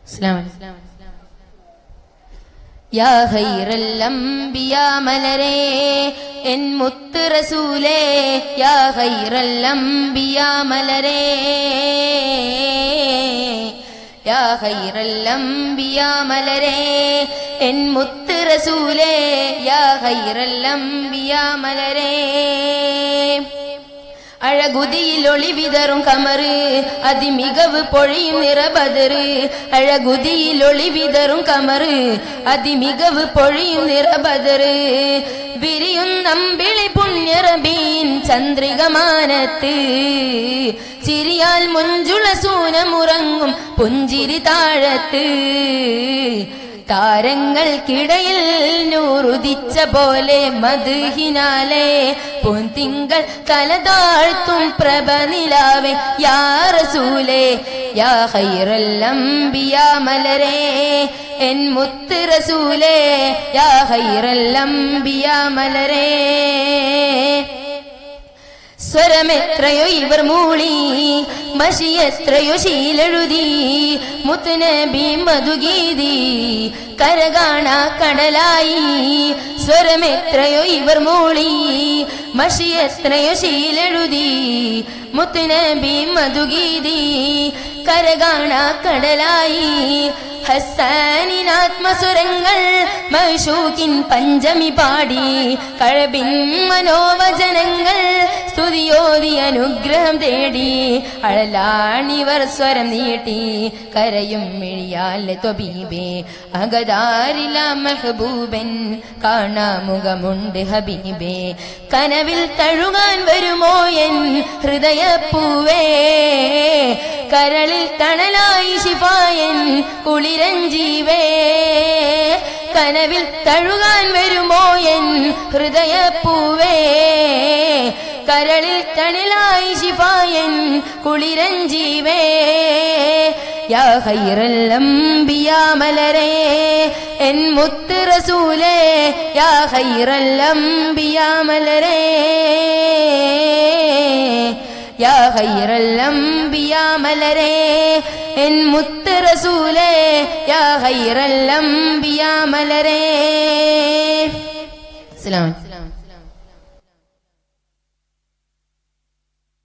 യാ ഖൈറല്ലംബിയ മലരേ എൻ മുത്ത് റസൂലേ യാ ഖൈറല്ലംബിയ മലരേ യാ ഖൈറല്ലംബിയ മലരേ എൻ മുത്ത് റസൂലേ യാ ഖൈറല്ലംബിയ മലരേ അഴകുതിയിൽ ഒളിവിതറും കമറ് അതിമികവ് പൊഴിയും നിറബദറ് അഴകുതിയിൽ ഒളിവിതറും കമറ് അതിമികവ് പൊഴിയും നിറബദറ് വിരിയും നമ്പിളി പുണ്യറബീൻ ചന്ദ്രികമാനത്ത് ചിരിയാൽ മുഞ്ചുള സൂനമുറങ്ങും പുഞ്ചിരി താഴത്ത് താരങ്ങൾക്കിടയിൽ നൂറുദിച്ച പോലെ മധുഹിനാലെ പൊന്തിങ്കൾ തല താഴ്ത്തും പ്രഭ നിലാവേ യാ റസൂലേ യാ ഖൈറല്ലംബിയ മലരേ എൻ മുത്ത് റസൂലേ യാ ഖൈറല്ലംബിയ മലരേ സ്വരമെത്രയോ ഇവർ മൂളി മഷിയെത്രയോ ശീലെഴുതി മുത്തുനബി മധുഗീതി കരകാണ കടലായി സ്വരമെത്രയോ ഇവർ മൂളി മഷിയെത്രയോ ശീലെഴുതി മുത്തുനബി മധുഗീതി കരകാണ കടലായി ഹസാനിനാത്മസുരങ്ങൾ മഷൂക്കിൻ പഞ്ചമി പാടി കഴബിൻ മനോവചനങ്ങൾ സ്തുതിയോതി അനുഗ്രഹം തേടി അഴലാണിവർ സ്വരം നീട്ടി കരയും മിഴിയാലെ തൊബീബേ അകതാരില മെഹബൂബൻ കാണാമുഖമുണ്ട് ഹബീബേ കനവിൽ തഴുകാൻ വരുമോ എൻ ഹൃദയപ്പൂവേ കരളിൽ തണലായി ശിഫായൻ കുളിരഞ്ജീവേ കനവിൽ തഴുകാൻ വരുമോ എൻ ഹൃദയപ്പൂവേ കരളിൽ തണലായി ശിഫായൻ കുളിരഞ്ജീവേ യാ ഖൈറല്ലംബിയ മലരേ എൻ മുത്ത് റസൂലേ യാ ഖൈറല്ലംബിയ മലരേ യാ ഖൈറല്ലംബിയ മലരേ എൻ മുത്ത് റസൂലേ യാ ഖൈറല്ലംബിയ മലരേ അസ്സലാമു അലൈക്കും